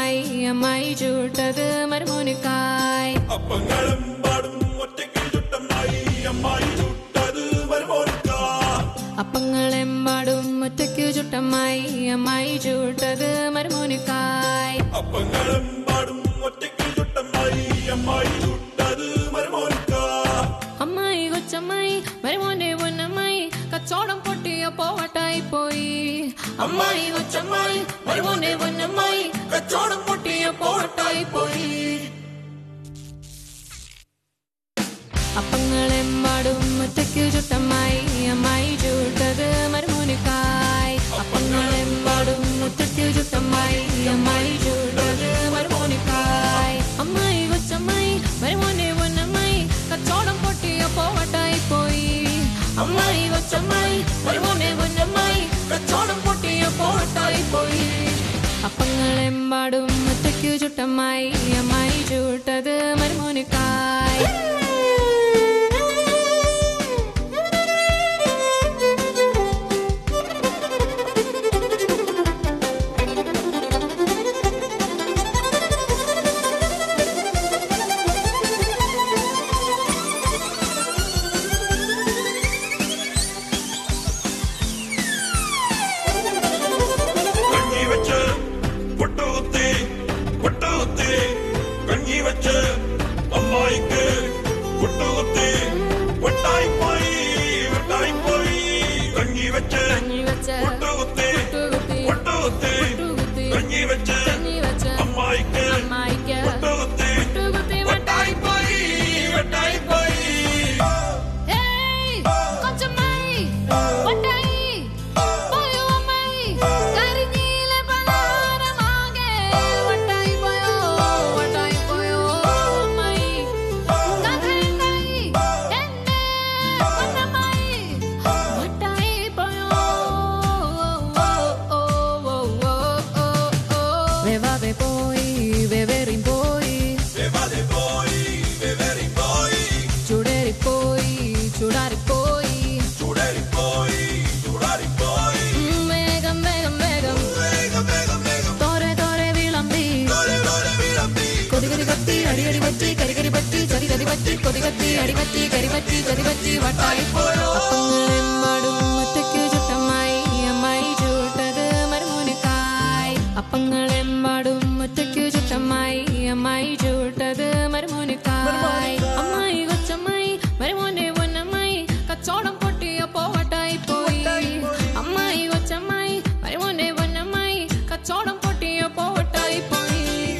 ചുട്ടമ്മായി അമ്മായി ചുട്ടത് മരുമോനിക്കായി അപ്പങ്ങളും പാടും ഒറ്റയ്ക്ക് ചുട്ടമ്മായി അമ്മായി ചുട്ടത് മരുമോനിക്ക അപ്പങ്ങളെമ്പാടും ഒറ്റയ്ക്കു ചുട്ടമ്മായി അമ്മായി ചുട്ടത് മരുമോനിക്കായി അപ്പങ്ങളും പാടും ഒറ്റയ്ക്ക് ചുട്ടമ്മായി അമ്മായി ചുട്ടത് മരുമോനിക്ക അമ്മായി കൊച്ചമ്മായി മരുമോന്റെ പൊന്നമ്മായി കച്ചോടം പൊട്ടിയപ്പോ വട്ടായി പോയി അമ്മായി കൊച്ചമ്മായി മരുമോന്റെ പൊന്നമ്മായി കച്ചോടം പൊട്ടിയപ്പോ വട്ടായി പോയി അപ്പങ്ങളെമ്പാടും ഒറ്റയ്ക്കു ചുട്ടമ്മായി അമ്മായി ചുട്ടത് മരുമോനിക്കായി അപ്പങ്ങളെമ്പാടും ഒറ്റയ്ക്കു ചുട്ടമ്മായി അമ്മായി ചുട്ടത് മരുമോനിക്കായി അമ്മായി കൊച്ചമ്മായി മരുമോനെ പൊന്നമ്മായി കച്ചോടം പൊട്ടിയപ്പോ വട്ടായി പോയി അമ്മായി കൊച്ചമ്മായി മരുമോനെ പൊന്നമ്മായി കച്ചോടം പൊട്ടിയപ്പോ വട്ടായി പോയി അപ്പങ്ങളെമ്പാടും ഒറ്റയ്ക്കു ചുട്ടമ്മായി അമ്മായി ചുട്ടത് മരുമോനിക്കായി കഞ്ഞി വെച്ച് പൊട്ടുകുത്തി പൊട്ടുകുത്തി കഞ്ഞി വെച്ച് അമ്മായിക്ക് പൊട്ടുകുത്തി വെട്ടായി പോയി വെട്ടായി പോയി കഞ്ഞി വെച്ച് കഞ്ഞി വെച്ച് പൊട്ടുകുത്തി പൊട്ടുകുത്തി പൊട്ടുകുത്തി പൊട്ടുകുത്തി കഞ്ഞി വെച്ച് കഞ്ഞി വെച്ച് അമ്മായിക്ക് അമ്മായിക്ക് പൊട്ടുകുത്തി പൊട്ടുകുത്തി വെട്ടായി പോയി വെട്ടായി പോയി ഏയ് കൊച്ചമ്മായി വട്ടായി പോയോ അമ്മായി കരിഞ്ഞീലെ പലഹാരമാകെ വട്ടായി പോയോ വട്ടായി പോയോ അമ്മായി കഥയുണ്ടായി എന്നെ പൊന്നമ്മായി വട്ടായി പോയോ വെവാതെ പോയി വെവേറിൻ പോയി വെവാതെ പോയി വെവേറി പോയി ചുടേറിപ്പോയി ചുടാറിപ്പോയി ചൂടേറിപ്പോയി ചൂടാറിപ്പോയി ഉം, വേഗം വേഗം വേഗം വേഗം വേഗം വേഗം തോരെ തോരെ വിളമ്പി ലോലെ ലോലെ വിളമ്പി കൊതി കൊതി പറ്റി അടി അടി പറ്റി കരി കരി പറ്റി ചതി ചതി പറ്റി കൊതി കത്തി അടി പറ്റി കരി പറ്റി ചതി പറ്റി വട്ടായി പോയോ അപ്പങ്ങളെമ്പാടും ഒറ്റയ്ക്കു ചുട്ടമ്മായി അമ്മായി ചൂട്ടത് മരുമോനിക്കായി അപ്പങ്ങളെമ്പാടും ഒറ്റയ്ക്കു ചുട്ടമ്മായി അമ്മായി ചൂട്ടത് മരുമോനിക്കായി അമ്മായി കൊച്ചമ്മായി മരുമോന്റെ പൊന്നമ്മായി കച്ചോടം പൊട്ടിയപ്പോ വട്ടായി പോയി അമ്മായി കൊച്ചമ്മായി മരുമോന്റെ പൊന്നമ്മായി കച്ചോടം പൊട്ടിയപ്പോ വട്ടായി പോയി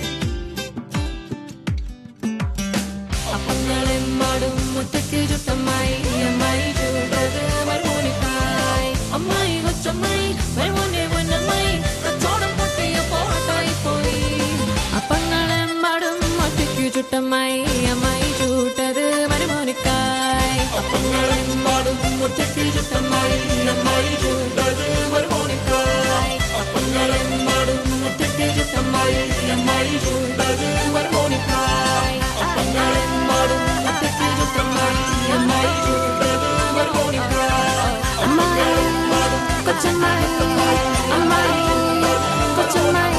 അപ്പങ്ങളെമ്പാടും മുറ്റയ്ക്ക് ചുട്ടമ്മായി അമ്മായി ചൂടത് മരുമോനിക്കായി അമ്മായി കൊച്ചമ്മായി മരുമോനെ പൊന്നമ്മായി കച്ചോടം പൊട്ടിയ പോട്ടായി പോയി അപ്പങ്ങളെമ്പാടും ഒറ്റയ്ക്ക് ചുട്ടമ്മായി അമ്മായി ചൂട്ടത് മരുമോനിക്കായി അപ്പങ്ങളെമ്പാടും ഒറ്റയ്ക്ക് ചുട്ടമ്മായി അമ്മായി ചൂട്ടത് മരുമോനിക്കായി അപ്പങ്ങളെമ്പാടും ഒറ്റയ്ക്ക് ചുട്ടമ്മായി അമ്മായി ചൂട്ടത് മരുമോനിക്കായി അപ്പങ്ങളെമ്പാടും ഒറ്റയ്ക്ക് ചുട്ടമ്മായി അമ്മായി ചൂട്ടത് മരുമോനിക്കായി അമ്മായി കൊച്ചമ്മായി അമ്മായി കൊച്ചമ്മായി